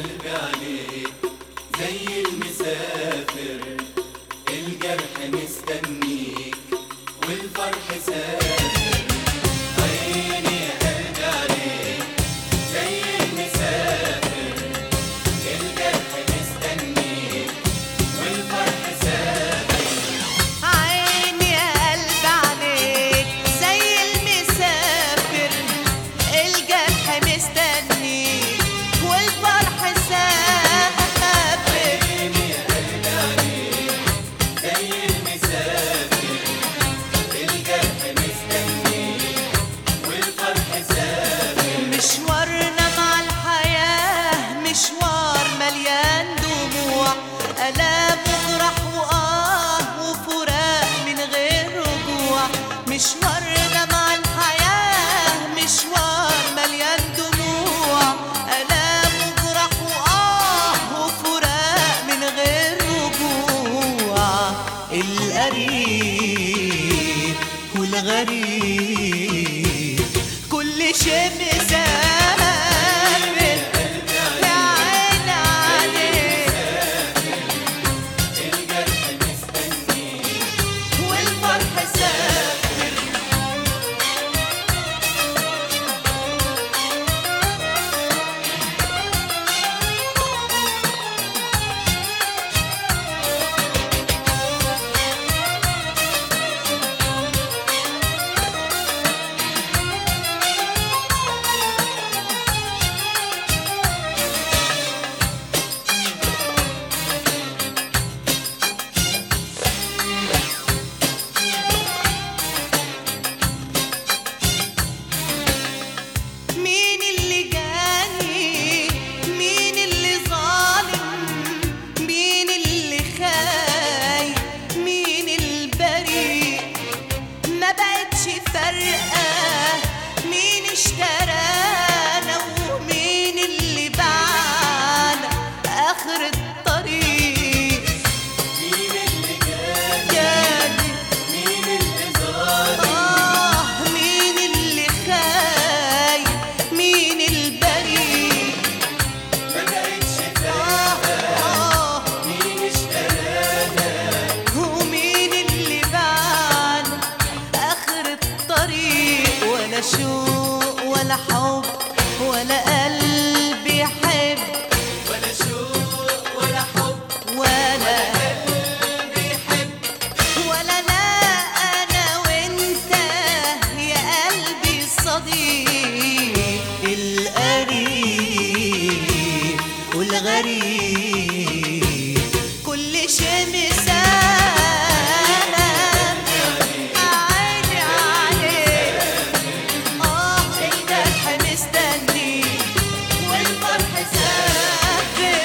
قلبي عليك زي المسافر الجرح مستنيك والفرح سافر عيني يا قلبي عليك زي المسافر الجرح مستنيك والفرح سافر عيني يا قلب عليك زي المسافر الجرح مستنيك والفرح سافر عيني يا قلبي عليك زي المسافر الجرح مستنيك والفرح سافر مشوارنا مع الحياة مشوار مليان دموع ألام وجرح وآه وفراق من غير رجوع مشوارنا مع الحياة مشوار مليان دموع ألام وجرح وآه وفراق من غير رجوع القريب والغريب كل شيء مسافر يا عين عليك الجرح مستنيك والفرح سافر مين اللي جاني مين اللي ظالم مين اللي خايف مين البريء ما بقتش فارقة مين اشترانا ومين اللي باعنا آخر الطريق مين اللي جاني جاني مين اللي ظالم آه مين اللي خايف مين البريء ما بقتش آه آه مين اشترانا ومين اللي بعد آخر الطريق ولا شوق ولا حب ولا قلب يحب ولا شوق ولا حب ولا قلب يحب ولا لا أنا وأنت يا قلبي صديق القريب والغريب كل شيء مسافر عيني عليك آه الجرح مستني والفرح سافر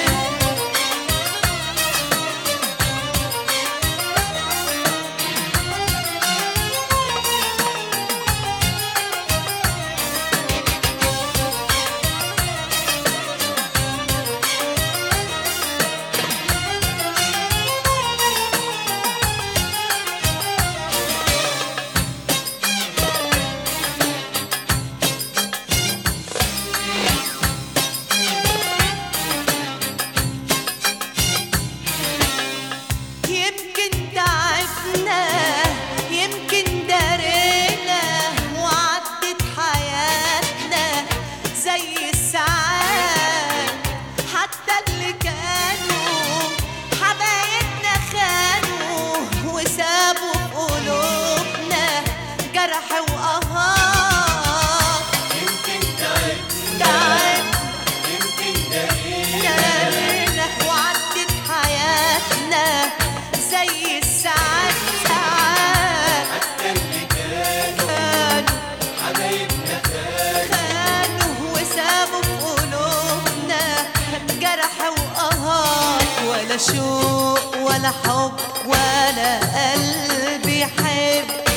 يمكن تعبنا يمكن دارينا وعدت حياتنا زي الساعات حتى اللي كانوا حبايبنا خانوا وسابوا في قلوبنا جرح وقهار يمكن تعبنا تعب يمكن دقيقة دارينا وعدت حياتنا زي الساعات ساعات حتى اللي كانوا كانوا حبايبنا خانوا خانوا وسابوا في قلوبنا جرح وقهار ولا شوق ولا حب ولا قلب يحب